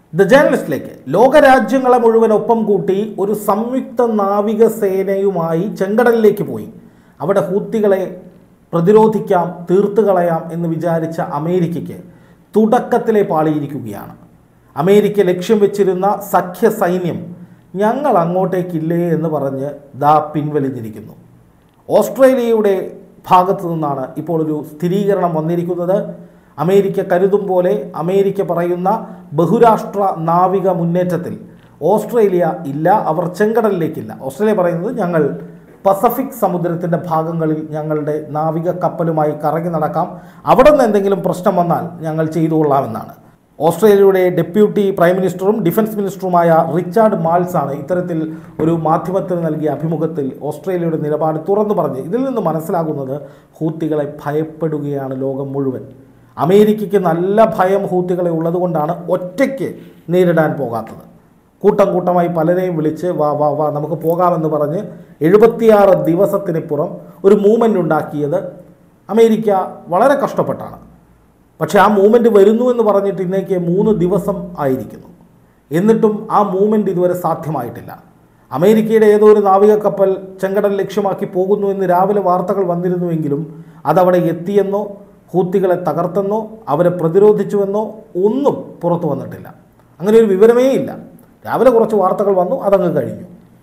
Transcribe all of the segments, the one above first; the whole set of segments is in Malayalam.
ദ ജേർണലിസ്റ്റിലേക്ക് ലോകരാജ്യങ്ങളെ മുഴുവൻ ഒപ്പം കൂട്ടി ഒരു സംയുക്ത നാവിക സേനയുമായി ചെങ്കടലിലേക്ക് പോയി അവിടെ ഹൂത്തികളെ പ്രതിരോധിക്കാം തീർത്തു കളയാം എന്ന് വിചാരിച്ച അമേരിക്കയ്ക്ക് തുടക്കത്തിലെ പാളിയിരിക്കുകയാണ് അമേരിക്ക ലക്ഷ്യം വെച്ചിരുന്ന സഖ്യ സൈന്യം ഞങ്ങൾ അങ്ങോട്ടേക്കില്ലേ എന്ന് പറഞ്ഞ് ദാ പിൻവലിഞ്ഞിരിക്കുന്നു ഓസ്ട്രേലിയയുടെ ഭാഗത്തു നിന്നാണ് ഇപ്പോൾ ഒരു സ്ഥിരീകരണം വന്നിരിക്കുന്നത് അമേരിക്ക കരുതും പോലെ അമേരിക്ക പറയുന്ന ബഹുരാഷ്ട്ര നാവിക മുന്നേറ്റത്തിൽ ഓസ്ട്രേലിയ ഇല്ല അവർ ചെങ്കടലിലേക്കില്ല ഓസ്ട്രേലിയ പറയുന്നത് ഞങ്ങൾ പസഫിക് സമുദ്രത്തിൻ്റെ ഭാഗങ്ങളിൽ ഞങ്ങളുടെ നാവിക കപ്പലുമായി കറങ്ങി നടക്കാം അവിടെ നിന്ന് എന്തെങ്കിലും പ്രശ്നം വന്നാൽ ഞങ്ങൾ ചെയ്തുകൊള്ളാമെന്നാണ് ഓസ്ട്രേലിയയുടെ ഡെപ്യൂട്ടി പ്രൈം മിനിസ്റ്ററും ഡിഫൻസ് മിനിസ്റ്ററുമായ റിച്ചാർഡ് മാൾസ് ആണ് ഇത്തരത്തിൽ ഒരു മാധ്യമത്തിന് നൽകിയ അഭിമുഖത്തിൽ ഓസ്ട്രേലിയയുടെ നിലപാട് തുറന്നു പറഞ്ഞ് ഇതിൽ നിന്ന് മനസ്സിലാകുന്നത് ഹൂത്തികളെ ഭയപ്പെടുകയാണ് ലോകം മുഴുവൻ അമേരിക്കയ്ക്ക് നല്ല ഭയം ഹൂത്തികളെ ഉള്ളതുകൊണ്ടാണ് ഒറ്റയ്ക്ക് നേരിടാൻ പോകാത്തത് കൂട്ടം കൂട്ടമായി പലരെയും വിളിച്ച് വാ വാ വാ നമുക്ക് പോകാമെന്ന് പറഞ്ഞ് എഴുപത്തിയാറ് ദിവസത്തിനിപ്പുറം ഒരു മൂവ്മെൻ്റ് ഉണ്ടാക്കിയത് അമേരിക്ക വളരെ കഷ്ടപ്പെട്ടാണ് പക്ഷേ ആ മൂവ്മെൻറ്റ് വരുന്നു എന്ന് പറഞ്ഞിട്ട് ഇന്നേക്ക് മൂന്ന് ദിവസം ആയിരിക്കുന്നു എന്നിട്ടും ആ മൂവ്മെൻറ്റ് ഇതുവരെ സാധ്യമായിട്ടില്ല അമേരിക്കയുടെ ഏതോ ഒരു നാവിക കപ്പൽ ചെങ്കടൽ ലക്ഷ്യമാക്കി പോകുന്നു എന്ന് രാവിലെ വാർത്തകൾ വന്നിരുന്നുവെങ്കിലും അതവിടെ എത്തിയെന്നോ ഹൂത്തികളെ തകർത്തെന്നോ അവരെ പ്രതിരോധിച്ചുവെന്നോ ഒന്നും പുറത്തു വന്നിട്ടില്ല അങ്ങനെ ഒരു വിവരമേ ഇല്ല രാവിലെ കുറച്ച് വാർത്തകൾ വന്നു അതങ്ങ് കഴിഞ്ഞു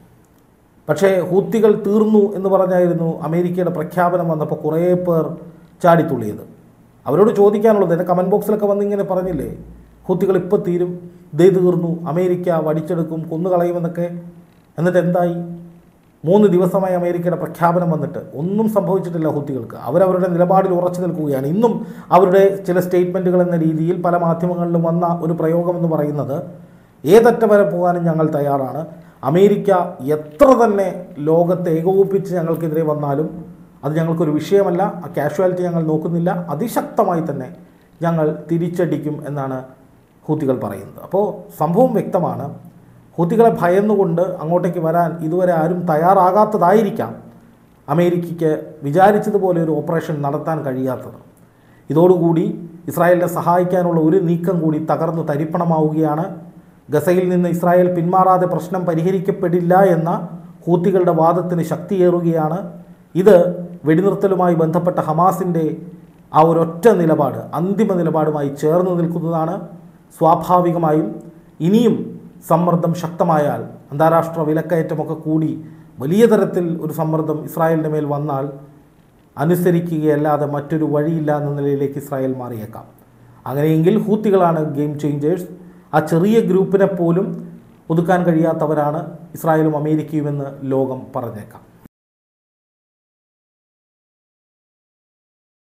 പക്ഷേ ഹൂത്തികൾ തീർന്നു എന്ന് പറഞ്ഞായിരുന്നു അമേരിക്കയുടെ പ്രഖ്യാപനം വന്നപ്പോൾ കുറേ പേർ ചാടിത്തുള്ളിയത് അവരോട് ചോദിക്കാനുള്ളത് എൻ്റെ കമൻറ്റ് ബോക്സിലൊക്കെ വന്ന് ഇങ്ങനെ പറഞ്ഞില്ലേ ഹൂത്തികൾ ഇപ്പോൾ തീരും ദേ തീർന്നു അമേരിക്ക വടിച്ചെടുക്കും കൊന്നുകളയുമെന്നൊക്കെ എന്നിട്ട് എന്തായി മൂന്ന് ദിവസമായി അമേരിക്കയുടെ പ്രഖ്യാപനം വന്നിട്ട് ഒന്നും സംഭവിച്ചിട്ടില്ല ഹൂത്തികൾക്ക് അവരവരുടെ നിലപാടിൽ ഉറച്ചു നിൽക്കുകയാണ് ഇന്നും അവരുടെ ചില സ്റ്റേറ്റ്മെൻറ്റുകൾ എന്ന രീതിയിൽ പല മാധ്യമങ്ങളിലും വന്ന ഒരു പ്രയോഗം എന്ന് പറയുന്നത് ഏതറ്റം വരെ പോകാനും ഞങ്ങൾ തയ്യാറാണ് അമേരിക്ക എത്ര തന്നെ ലോകത്തെ ഏകോപിപ്പിച്ച് ഞങ്ങൾക്കെതിരെ വന്നാലും അത് ഞങ്ങൾക്കൊരു വിഷയമല്ല ആ കാഷ്വാലിറ്റി ഞങ്ങൾ നോക്കുന്നില്ല അതിശക്തമായി തന്നെ ഞങ്ങൾ തിരിച്ചടിക്കും എന്നാണ് ഹൂത്തികൾ പറയുന്നത് അപ്പോൾ സംഭവം വ്യക്തമാണ് ഹൂത്തികളെ ഭയന്നുകൊണ്ട് അങ്ങോട്ടേക്ക് വരാൻ ഇതുവരെ ആരും തയ്യാറാകാത്തതായിരിക്കാം അമേരിക്കയ്ക്ക് വിചാരിച്ചതുപോലെ ഒരു ഓപ്പറേഷൻ നടത്താൻ കഴിയാത്തത് ഇതോടുകൂടി ഇസ്രായേലിനെ സഹായിക്കാനുള്ള ഒരു നീക്കം കൂടി തകർന്നു തരിപ്പണമാവുകയാണ് ഗസയിൽ നിന്ന് ഇസ്രായേൽ പിന്മാറാതെ പ്രശ്നം പരിഹരിക്കപ്പെടില്ല എന്ന ഹൂത്തികളുടെ വാദത്തിന് ശക്തിയേറുകയാണ് ഇത് വെടിനിർത്തലുമായി ബന്ധപ്പെട്ട ഹമാസിൻ്റെ ആ ഒരൊറ്റ നിലപാട് അന്തിമ നിലപാടുമായി ചേർന്ന് നിൽക്കുന്നതാണ് സ്വാഭാവികമായും ഇനിയും സമ്മർദ്ദം ശക്തമായാൽ അന്താരാഷ്ട്ര വിലക്കയറ്റമൊക്കെ കൂടി വലിയ തരത്തിൽ ഒരു സമ്മർദ്ദം ഇസ്രായേലിൻ്റെ മേൽ വന്നാൽ അനുസരിക്കുകയല്ലാതെ മറ്റൊരു വഴിയില്ല എന്ന നിലയിലേക്ക് ഇസ്രായേൽ മാറിയേക്കാം അങ്ങനെയെങ്കിൽ ഹൂത്തികളാണ് ഗെയിം ചേഞ്ചേഴ്സ് ആ ചെറിയ ഗ്രൂപ്പിനെ പോലും ഒതുക്കാൻ കഴിയാത്തവരാണ് ഇസ്രായേലും അമേരിക്കയുമെന്ന് ലോകം പറഞ്ഞേക്കാം